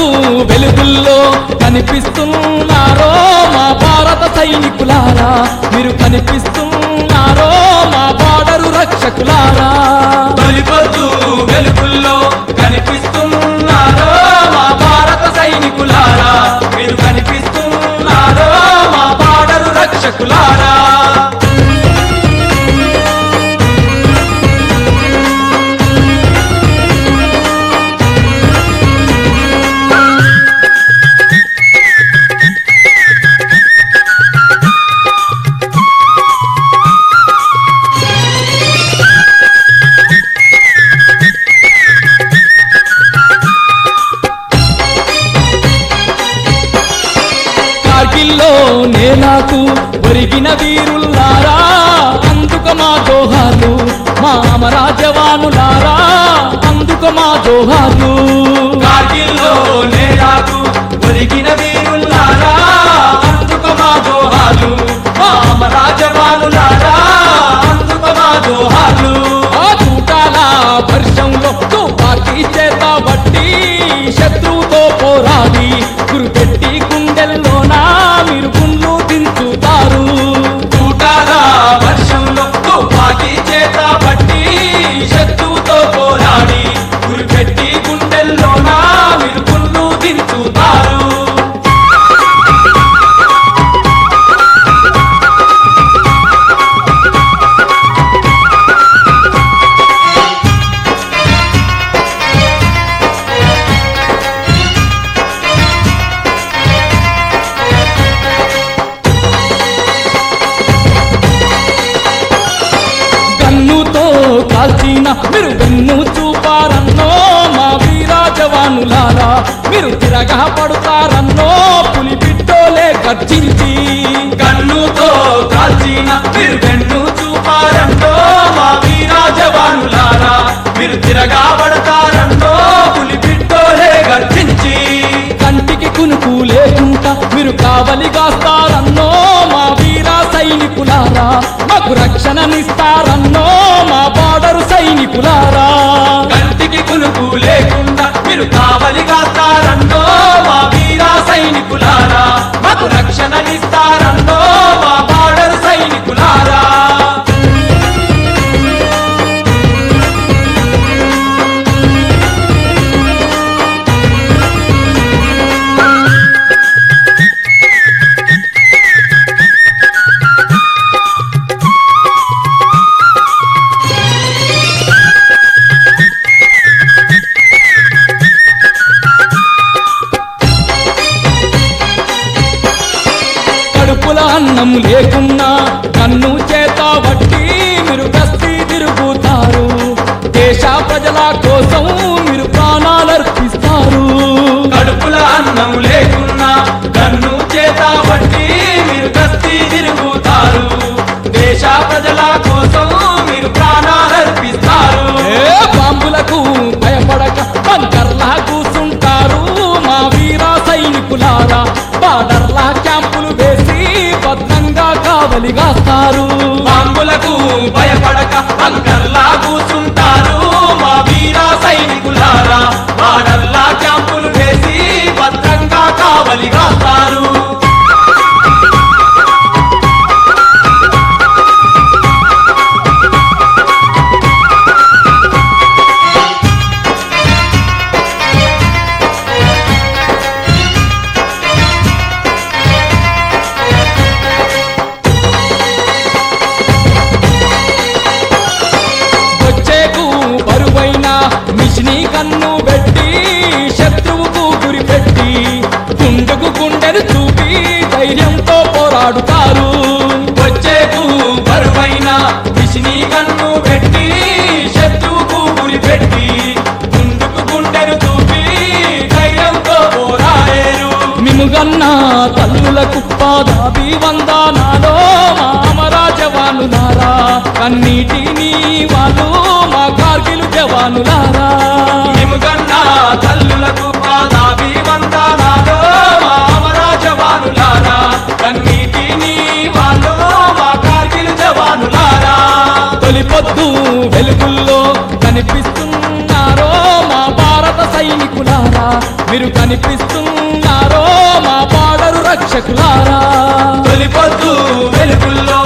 పొద్దు వెలుగుల్లో కనిపిస్తున్నారో మా భారత సైనికులారా మీరు కనిపిస్తున్నారో మా బార్డరు రక్షకులారా తొలిపొద్దు వెలుగుల్లో కనిపిస్తున్నారో మా భారత సైనికులారా మీరు కనిపిస్తున్నారో మా బాడరు రక్షకులారా కార్గిల్లో నేనాకు ఒరిగిన వీరుల్లారా అందుక మా జోహార్లు మా అమరా జవానులారా అందుక మా జోహార్లు కార్గిల్లో నేరాకు ఒరిగిన వీరులారా అందుకు మా జోహాలు మా అమరా జవానులారా అందుకు మా జోహాలు ఆ చూటాల వర్షంలో తుపాకీ చేత బట్టి శత్రువుతో పోరాడి గురిపెట్టి గుండెల్లోనా మీరు గుండ్లు దించుతారు చూటాల వర్షంలో తుపాకీ చేత పట్టి శత్రువుతో పోరాడి గురిపెట్టి గుండెల్లోన విరుపుళ్ళు దించుతారు కన్నుతో కాల్చిన మీరు వెన్ను చూపారన్నో మా వీరా జవానులారా మీరు తిరగా పడుతారన్నో పులి బిడ్డోలే గర్జించి కన్నుతో కాల్చిన మీరు వెన్ను చూపారంటో మా వీరా జవానులారా మీరు తిరగా పడతారంటో పులి బిడ్డోలే గర్జించి కంటికి కునుకు లేకుండా మీరు కావలిగాస్తారన్నో మా వీరా సైనికులారా మాకు రక్షణనిస్తారన్నో మా బార్డరు సైనికులారా కంటికి కునుకు లేకుండా మీరు కావలి కాస్తారంటో మా వీరా సైనికులారా మాకు రక్షణనిస్తారంటో మా బార్డర్ సైనికులారా కడుపుల అన్నం లేకున్నా కన్ను చేత బట్టి మీరు గస్తీ తిరుగుతారు దేశ ప్రజల కోసం మీరు ప్రాణాలర్పిస్తారు కడుపుల అన్నం లేకున్నా కన్ను చేత పట్టి మీరు గస్తీ తిరుగుతారు దేశ ప్రజల కోసం మీరు ప్రాణాలర్పిస్తారు ఏ బాంబులకు భయపడక బంకర్లా కూసుంటారు మా వీరా సైనికులారా బార్డర్లా క్యాంపులు వేసి భద్రంగా కావలిగాస్తారు బాంబులకు భయపడక బంకర్లా కూర్చుంటారు మా వీరా సైనికులారా వాడల్లా క్యాంపులు వేసి భద్రంగా కావలి కాస్తారు వచ్చేకు బరువైన మిషిని కన్ను పెట్టి శత్రువుకు గురి పెట్టి గుండెకు గుండెను చూపి ధైర్యంతో పోరాడుతారు వచ్చేకు బరువైన విషిని కన్ను పెట్టి శత్రువుకు గురి పెట్టి ముందుకు గుండెను చూపి ధైర్యంతో పోరాడేరు మిముగన్న తల్లులకు పాదాభి వందనాలో మా అమరా జవానులారా కన్నీటిని వాళ్ళు మా కార్గిలు జవానులారా నిముగన్న తల్లులకు పాదాభి వందనాలు మా అమరా జవానులారా కన్నీటిని వాళ్ళు మా కార్గిల్ జవానులారా తొలి పొద్దు వెలుగుల్లో కనిపిస్తున్నారో మా భారత సైనికులారా మీరు కనిపిస్తున్నారో మా పాడరు రక్షకులారా తొలి పొద్దు వెలుగుల్లో